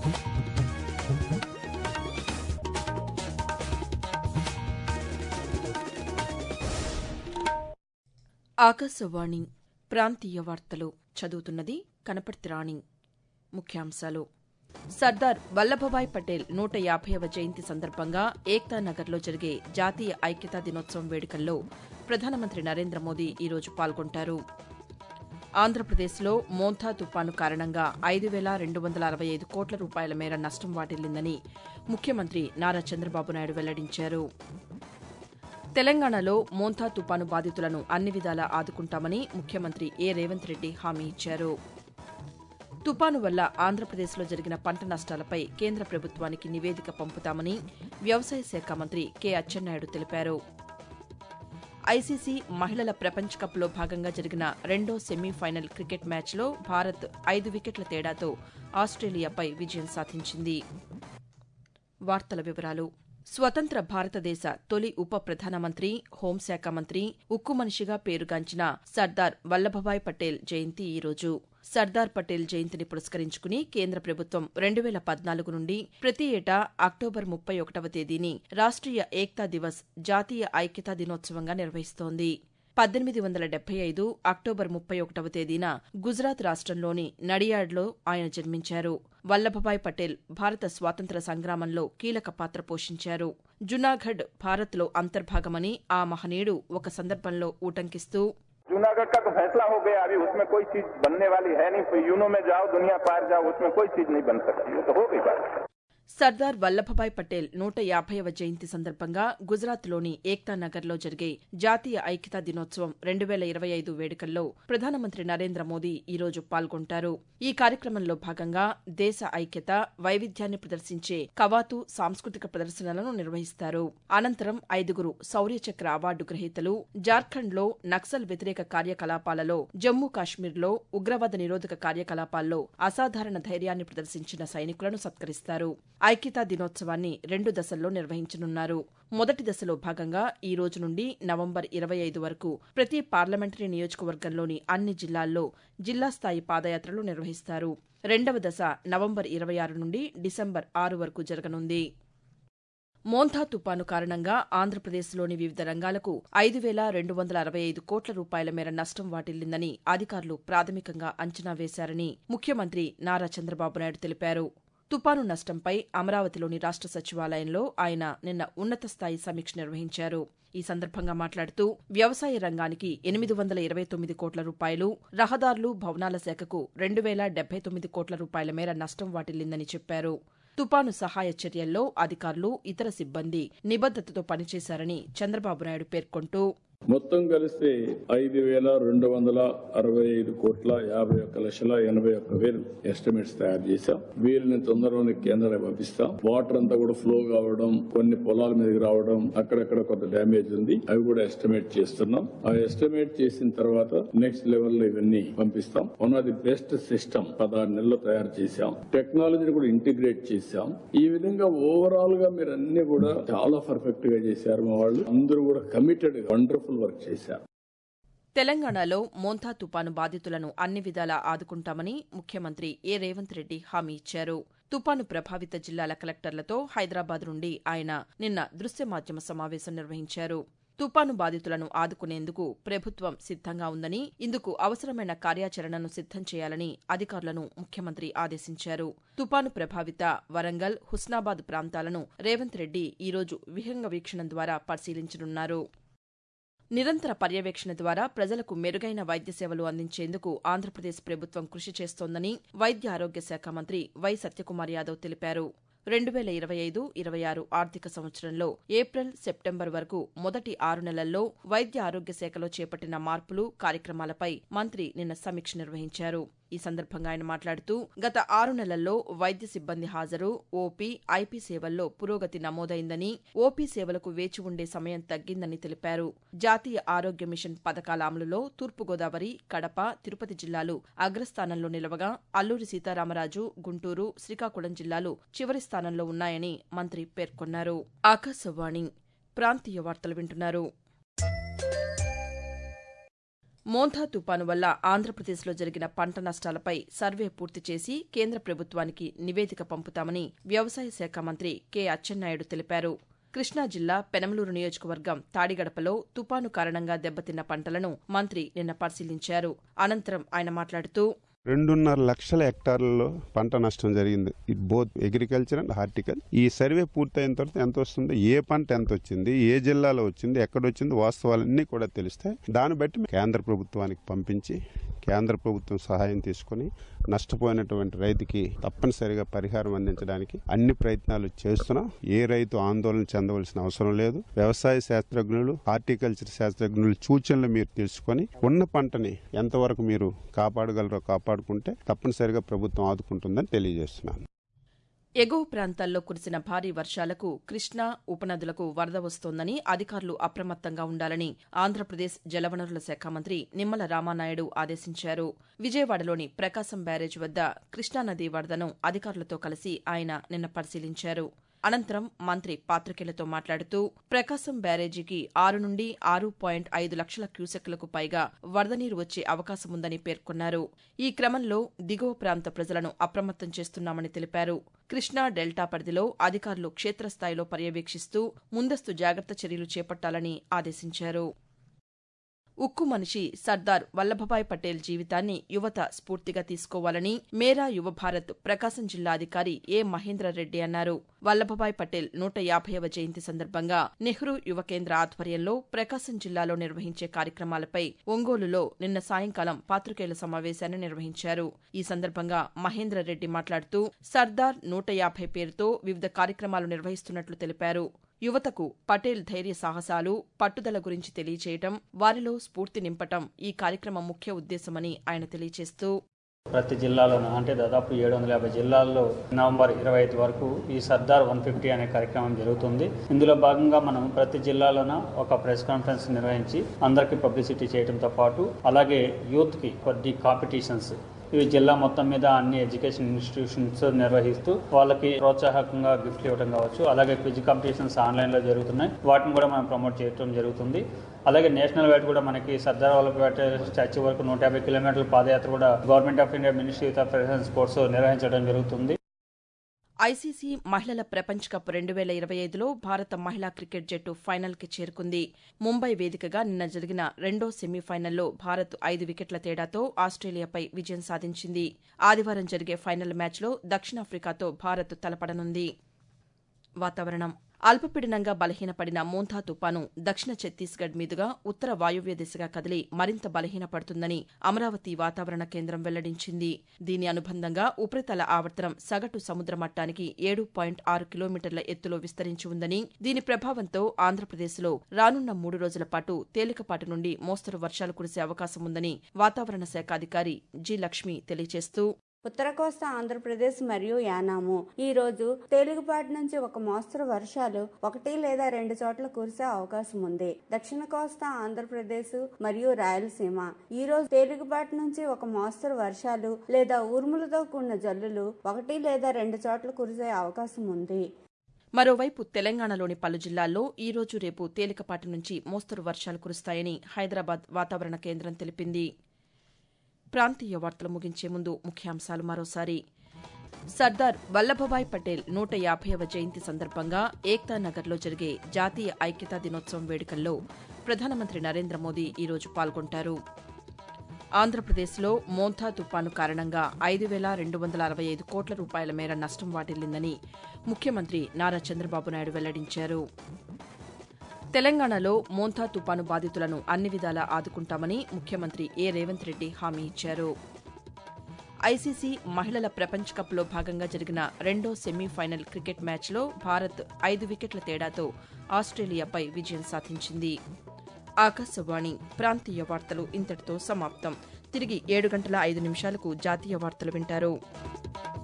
ఆకాశవాణి ప్రాంతీయ వార్తలు చదువుతున్నది కనపర్తి రాణి ముఖ్యాంశాలు సర్దార్ వల్లభభాయ్ పటేల్ నూట యాభైవ జయంతి సందర్భంగా ఏక్తా నగర్లో జరిగే జాతీయ ఐక్యతా దినోత్సవం వేడుకల్లో ప్రధానమంత్రి నరేంద్ర మోదీ ఈరోజు పాల్గొంటారు ఆంధ్రప్రదేశ్లో మోంథా తుపాను కారణంగా ఐదు వేల రెండు వందల అరవై ఐదు కోట్ల రూపాయల మేర నష్టం వాటిల్లిందని ముఖ్యమంత్రి నారా చంద్రబాబు నాయుడు వెల్లడించారు తెలంగాణలో మోంథా తుపాను బాధితులను అన్ని విధాలా ఆదుకుంటామని ముఖ్యమంత్రి ఏ రేవంత్ రెడ్డి హామీ ఇచ్చారు తుపాను వల్ల ఆంధ్రప్రదేశ్లో జరిగిన పంట నష్టాలపై కేంద్ర ప్రభుత్వానికి నివేదిక పంపుతామని వ్యవసాయ శాఖ మంత్రి కె అచ్చెన్నాయుడు తెలిపారు ఐసీసీ మహిళల ప్రపంచ కప్లో భాగంగా జరిగిన రెండో సెమీఫైనల్ క్రికెట్ మ్యాచ్లో భారత్ ఐదు వికెట్ల తేడాతో ఆస్ట్రేలియాపై విజయం సాధించింది వార్తల వివరాలు స్వతంత్ర భారతదేశ తొలి ఉప ప్రధానమంత్రి హోంశాఖ మంత్రి ఉక్కు మనిషిగా పేరుగాంచిన సర్దార్ వల్లభభాయ్ పటేల్ జయంతి ఈరోజు సర్దార్ పటేల్ జయంతిని పురస్కరించుకుని కేంద్ర ప్రభుత్వం రెండు వేల పద్నాలుగు నుండి ప్రతి ఏటా అక్టోబర్ ముప్పై ఒకటవ తేదీని రాష్ట్రీయ ఏక్తా దివస్ జాతీయ ఐక్యతా దినోత్సవంగా నిర్వహిస్తోంది పద్దెనిమిది వందల డెబ్బై ఐదు అక్టోబర్ ముప్పై ఒకటవ తేదీన గుజరాత్ రాష్ట్రంలోని నడియాడ్లో ఆయన జన్మించారు వల్లభభాయ్ పటేల్ భారత స్వాతంత్ర సంగ్రామంలో కీలక పాత్ర పోషించారు జునాగఢ్ భారత్లో అంతర్భాగమని ఆ మహనీయుడు ఒక సందర్భంలో ఊటంకిస్తూ जूनागढ़ का तो फैसला हो गया अभी उसमें कोई चीज बनने वाली है नहीं यूनो में जाओ दुनिया पार जाओ उसमें कोई चीज नहीं बन सकती वो तो हो गई बात సర్దార్ వల్లభభాయ్ పటేల్ నూట యాభైవ జయంతి సందర్భంగా గుజరాత్లోని ఏక్తా నగర్లో జరిగే జాతీయ ఐక్యతా దినోత్సవం రెండు వేల ఇరవై ఐదు వేడుకల్లో ప్రధానమంత్రి నరేంద్ర మోదీ ఈరోజు పాల్గొంటారు ఈ కార్యక్రమంలో భాగంగా దేశ ఐక్యత వైవిధ్యాన్ని ప్రదర్శించే కవాతు సాంస్కృతిక ప్రదర్శనలను నిర్వహిస్తారు అనంతరం ఐదుగురు శౌర్యచక్ర అవార్డు గ్రహీతలు జార్ఖండ్లో నక్సల్ వ్యతిరేక కార్యకలాపాలలో జమ్మూ కాశ్మీర్లో ఉగ్రవాద నిరోధక కార్యకలాపాల్లో అసాధారణ ధైర్యాన్ని ప్రదర్శించిన సైనికులను సత్కరిస్తారు ఐక్యతా దినోత్సవాన్ని రెండు దశల్లో నిర్వహించనున్నారు మొదటి దశలో భాగంగా ఈ రోజు నుండి నవంబర్ ఇరవై ఐదు వరకు ప్రతి పార్లమెంటరీ నియోజకవర్గంలోని అన్ని జిల్లాల్లో జిల్లా స్థాయి పాదయాత్రలు నిర్వహిస్తారు రెండవ దశ నవంబర్ ఇరవై ఆరు నుండి డిసెంబర్ ఆరు వరకు జరగనుంది మోంథా తుపాను కారణంగా ఆంధ్రప్రదేశ్లోని వివిధ రంగాలకు ఐదు వేల రెండు వందల అరవై ఐదు కోట్ల రూపాయల మేర నష్టం వాటిల్లిందని అధికారులు ప్రాథమికంగా అంచనా వేశారని ముఖ్యమంత్రి నారా చంద్రబాబు నాయుడు తెలిపారు తుపాను నష్టంపై అమరావతిలోని రాష్ట సచివాలయంలో ఆయన నిన్న ఉన్నత స్థాయి సమీక్ష నిర్వహించారు ఈ సందర్భంగా మాట్లాడుతూ వ్యవసాయ రంగానికి ఎనిమిది వందల ఇరవై తొమ్మిది కోట్ల రూపాయలు రహదారులు భవనాల శాఖకు రెండు వేల డెబ్బై తొమ్మిది కోట్ల రూపాయల మేర నష్టం వాటిల్లిందని చెప్పారు తుపాను సహాయ చర్యల్లో అధికారులు ఇతర సిబ్బంది నిబద్దతతో పనిచేశారని చంద్రబాబు నాయుడు పేర్కొంటూ మొత్తం కలిస్తే ఐదు వేల రెండు వందల అరవై ఐదు కోట్ల యాభై ఒక్క లక్షల ఎనభై ఒక్క వేలు ఎస్టిమేట్స్ తయారు చేశాం వీళ్ళని తొందరలోనే కేంద్రానికి పంపిస్తాం వాటర్ అంతా కూడా ఫ్లో కావడం కొన్ని పొలాల మీదకి రావడం అక్కడక్కడ కొంత డ్యామేజ్ ఉంది అవి కూడా ఎస్టిమేట్ చేస్తున్నాం ఆ ఎస్టిమేట్ చేసిన తర్వాత నెక్స్ట్ లెవెల్ లో ఇవన్నీ పంపిస్తాం one of the best system పదహారు నెలలు తయారు చేశాం టెక్నాలజీని కూడా ఇంటిగ్రేట్ చేశాం ఈ విధంగా ఓవరాల్ గా మీరు అన్ని కూడా చాలా పర్ఫెక్ట్ గా చేశారు మా వాళ్ళు అందరూ కూడా కమిటెడ్ వండర్ఫుల్ వర్క్ చేశారు తెలంగాణలో మోంథా తుపాను బాధితులను అన్ని విధాలా ఆదుకుంటామని ముఖ్యమంత్రి ఏ రేవంత్ రెడ్డి హామీ ఇచ్చారు తుపాను ప్రభావిత జిల్లాల కలెక్టర్లతో హైదరాబాద్ నుండి ఆయన నిన్న దృశ్య మాధ్యమ సమావేశం నిర్వహించారు తుపాను బాధితులను ఆదుకునేందుకు ప్రభుత్వం సిద్దంగా ఉందని ఇందుకు అవసరమైన కార్యాచరణను సిద్దం చేయాలని అధికారులను ముఖ్యమంత్రి ఆదేశించారు తుపాను ప్రభావిత వరంగల్ హుస్నాబాద్ ప్రాంతాలను రేవంత్ రెడ్డి ఈరోజు విహంగ వీక్షణం ద్వారా పరిశీలించనున్నారు నిరంతర పర్యవేక్షణ ద్వారా ప్రజలకు మెరుగైన వైద్య సేవలు అందించేందుకు ఆంధ్రప్రదేశ్ ప్రభుత్వం కృషి చేస్తోందని వైద్య ఆరోగ్య శాఖ మంత్రి వై సత్యకుమార్ యాదవ్ తెలిపారు రెండు వేల ఇరవై ఐదు ఇరవై ఆరు ఆర్థిక సంవత్సరంలో ఏప్రిల్ సెప్టెంబర్ వరకు మొదటి ఆరు నెలల్లో వైద్య ఆరోగ్య శాఖలో చేపట్టిన మార్పులు కార్యక్రమాలపై మంత్రి నిన్న సమీక్ష నిర్వహించారు ఈ సందర్భంగా ఆయన మాట్లాడుతూ గత ఆరు నెలల్లో వైద్య సిబ్బంది హాజరు ఓపీ ఐపీ సేవల్లో పురోగతి నమోదైందని ఓపీ సేవలకు వేచి ఉండే సమయం తగ్గిందని తెలిపారు జాతీయ ఆరోగ్య మిషన్ పథకాల అమలులో తూర్పుగోదావరి కడప తిరుపతి జిల్లాలు అగ్రస్థానంలో నిలవగా అల్లూరి సీతారామరాజు గుంటూరు శ్రీకాకుళం జిల్లాలు చివరి స్థానంలో ఉన్నాయని మంత్రి పేర్కొన్నారు ఆకాశవాణి ప్రాంతీయ వార్తలు వింటున్నారు మోంథా తుపాను వల్ల ఆంధ్రప్రదేశ్లో జరిగిన పంట నష్టాలపై సర్వే పూర్తి చేసి కేంద్ర ప్రభుత్వానికి నివేదిక పంపుతామని వ్యవసాయ శాఖ మంత్రి కె అచ్చెన్నాయుడు తెలిపారు కృష్ణా జిల్లా పెనమలూరు నియోజకవర్గం తాడిగడపలో తుపాను కారణంగా దెబ్బతిన్న పంటలను మంత్రి నిన్న పరిశీలించారు అనంతరం ఆయన మాట్లాడుతూ రెండున్నర లక్షల హెక్టార్లలో పంట నష్టం జరిగింది it both agriculture and horticulture ఈ సర్వే పూర్తయిన తర్వాత ఎంత వస్తుంది ఏ పంట ఎంత వచ్చింది ఏ జిల్లాలో వచ్చింది ఎక్కడ వచ్చింది వాస్తవాలన్నీ కూడా తెలుస్తాయి దాన్ని బట్టి కేంద్ర ప్రభుత్వానికి పంపించి కేంద్ర ప్రభుత్వం సహాయం తీసుకుని నష్టపోయినటువంటి రైతుకి తప్పనిసరిగా పరిహారం అందించడానికి అన్ని ప్రయత్నాలు చేస్తున్నాం ఏ రైతు ఆందోళన చెందవలసిన అవసరం లేదు వ్యవసాయ శాస్త్రజ్ఞులు హార్టికల్చర్ శాస్త్రజ్ఞులు సూచనలు మీరు తెలుసుకొని ఉన్న పంటని ఎంతవరకు మీరు కాపాడగలరో కాపాడుకుంటే తప్పనిసరిగా ప్రభుత్వం ఆదుకుంటుందని తెలియజేస్తున్నాను ఎగువ ప్రాంతాల్లో కురిసిన భారీ వర్షాలకు కృష్ణా ఉపనదులకు వరద వస్తోందని అధికారులు అప్రమత్తంగా ఉండాలని ఆంధ్రప్రదేశ్ జలవనరుల శాఖ మంత్రి నిమ్మల రామానాయుడు ఆదేశించారు విజయవాడలోని ప్రకాశం బ్యారేజ్ వద్ద కృష్ణానదీ వరదను అధికారులతో కలిసి ఆయన నిన్న పరిశీలించారు అనంతరం మంత్రి పాతికేయులతో మాట్లాడుతూ ప్రకాశం బ్యారేజీకి ఆరు నుండి ఆరు పాయింట్ ఐదు లక్షల క్యూసెక్లకు పైగా వరద నీరు వచ్చే అవకాశముందని పేర్కొన్నారు ఈ క్రమంలో దిగువ ప్రాంత ప్రజలను అప్రమత్తం చేస్తున్నామని తెలిపారు కృష్ణా డెల్టా పరిధిలో అధికారులు క్షేత్రస్థాయిలో పర్యవేక్షిస్తూ ముందస్తు జాగ్రత్త చర్యలు చేపట్టాలని ఆదేశించారు ఉక్కు మనిషి సర్దార్ వల్లభభాయ్ పటేల్ జీవితాన్ని యువత స్ఫూర్తిగా తీసుకోవాలని మేరా యువ భారత్ ప్రకాశం జిల్లా అధికారి ఏ మహేంద్రరెడ్డి అన్నారు వల్లభభాయ్ పటేల్ నూట యాభైవ జయంతి సందర్భంగా నెహ్రూ యువ కేంద్ర ఆధ్వర్యంలో ప్రకాశం జిల్లాలో నిర్వహించే కార్యక్రమాలపై ఒంగోలులో నిన్న సాయంకాలం పాతికేయుల సమావేశాన్ని నిర్వహించారు ఈ సందర్భంగా మహేంద్రరెడ్డి మాట్లాడుతూ సర్దార్ నూట యాభై పేరుతో వివిధ కార్యక్రమాలు నిర్వహిస్తున్నట్లు తెలిపారు యువతకు పటేల్ ధైర్య సాహసాలు పట్టుదల గురించి తెలియచేయటం వారిలో స్ఫూర్తి నింపటం ఈ కార్యక్రమం ముఖ్య ఉద్దేశమని ఆయన తెలియచేస్తూ ప్రతి జిల్లాలోనూ అంటే దాదాపు ఏడు వందల యాభై జిల్లాల్లో నవంబర్ ఇరవై ఐదు వరకు ఈ సర్దార్ వన్ ఫిఫ్టీ అనే కార్యక్రమం జరుగుతుంది ఇందులో భాగంగా మనం ప్రతి జిల్లాలోన ఒక ప్రెస్ కాన్ఫరెన్స్ నిర్వహించి అందరికీ పబ్లిసిటీ చేయడంతో పాటు అలాగే యూత్కి కొద్ది కాంపిటీషన్స్ ఇవి జిల్లా మొత్తం మీద అన్ని ఎడ్యుకేషన్ ఇన్స్టిట్యూషన్స్ నిర్వహిస్తూ వాళ్ళకి ప్రోత్సాహకంగా గిఫ్ట్లు ఇవ్వడం కావచ్చు అలాగే క్విజ్ కాంపిటీషన్స్ ఆన్లైన్లో జరుగుతున్నాయి వాటిని కూడా మనం ప్రమోట్ చేయడం జరుగుతుంది అలాగే నేషనల్ వైడ్ కూడా మనకి సర్దార్ వల్లభాయ్ పటేల్ స్టాచ్యూ వరకు నూట యాభై కిలోమీటర్ల పాదయాత్ర కూడా government of India ministry of federation sports నిర్వహించడం జరుగుతుంది ఐసీసీ మహిళల ప్రపంచ కప్ రెండు వేల ఇరవై ఐదులో భారత మహిళా క్రికెట్ జట్టు ఫైనల్కి చేరుకుంది ముంబై వేదికగా నిన్న జరిగిన రెండో సెమీఫైనల్లో భారత్ ఐదు వికెట్ల తేడాతో ఆస్ట్రేలియాపై విజయం సాధించింది ఆదివారం జరిగే ఫైనల్ మ్యాచ్లో దక్షిణాఫ్రికాతో భారత్ తలపడనుంది వాతావరణం అల్పపీడనంగా బలహీనపడిన మోంథా తుపాను దక్షిణ ఛత్తీస్గఢ్ మీదుగా ఉత్తర వాయువ్య దిశగా కదిలి మరింత బలహీనపడుతుందని అమరావతి వాతావరణ కేంద్రం వెల్లడించింది దీని అనుబంధంగా ఉపరితల ఆవర్తనం సగటు సముద్ర మట్టానికి ఏడు పాయింట్ ఆరు కిలోమీటర్ల ఎత్తులో విస్తరించి ఉందని దీని ప్రభావంతో ఆంధ్రప్రదేశ్లో రానున్న మూడు రోజుల పాటు తేలికపాటి నుండి మోస్తరు వర్షాలు కురిసే అవకాశం ఉందని వాతావరణ శాఖ అధికారి జి లక్ష్మి తెలియజేస్తూ ఉత్తర కోస్తా ఆంధ్రప్రదేశ్ మరియు యానాము ఈ రోజు తేలికపాటి నుంచి ఒక మోస్తరు వర్షాలు ఒకటి లేదా రెండు చోట్ల కురిసే అవకాశం ఉంది దక్షిణ కోస్తా ఆంధ్రప్రదేశ్ మరియు రాయలసీమ ఈ రోజు తేలికపాటి నుంచి ఒక మోస్తరు వర్షాలు లేదా ఉరుములతో కూడిన జల్లులు ఒకటి లేదా రెండు చోట్ల కురిసే అవకాశం ఉంది మరోవైపు తెలంగాణలోని పలు జిల్లాల్లో ఈ రోజు రేపు తేలికపాటి నుంచి మోస్తరు వర్షాలు కురుస్తాయని హైదరాబాద్ వాతావరణ కేంద్రం తెలిపింది ప్రాంతీయ వార్తలు ముగించే ముందు ముఖ్యాంశాలు మరోసారి సర్దార్ వల్లభభాయ్ పటేల్ నూట యాభైవ జయంతి సందర్భంగా ఏక్తా నగర్లో జరిగే జాతీయ ఐక్యతా దినోత్సవం వేడుకల్లో ప్రధానమంత్రి నరేంద్ర మోదీ ఈరోజు పాల్గొంటారు ఆంధ్రప్రదేశ్లో మోంథా తుపాను కారణంగా ఐదు వేల రెండు వందల అరవై ఐదు కోట్ల రూపాయల మేర నష్టం వాటిల్లిందని ముఖ్యమంత్రి నారా చంద్రబాబు నాయుడు వెల్లడించారు తెలంగాణలో మోంథా తుపాను బాధితులను అన్ని విధాలా ఆదుకుంటామని ముఖ్యమంత్రి ఏ రేవంత్ రెడ్డి హామీ ఇచ్చారు ఐసీసీ మహిళల ప్రపంచ కప్లో భాగంగా జరిగిన రెండో సెమీఫైనల్ క్రికెట్ మ్యాచ్లో భారత్ ఐదు వికెట్ల తేడాతో ఆస్ట్రేలియాపై విజయం సాధించింది ఆకాశవాణి ప్రాంతీయ వార్తలు ఇంతటితో సమాప్తం తిరిగి ఏడు గంటల ఐదు నిమిషాలకు జాతీయ వార్తలు వింటారు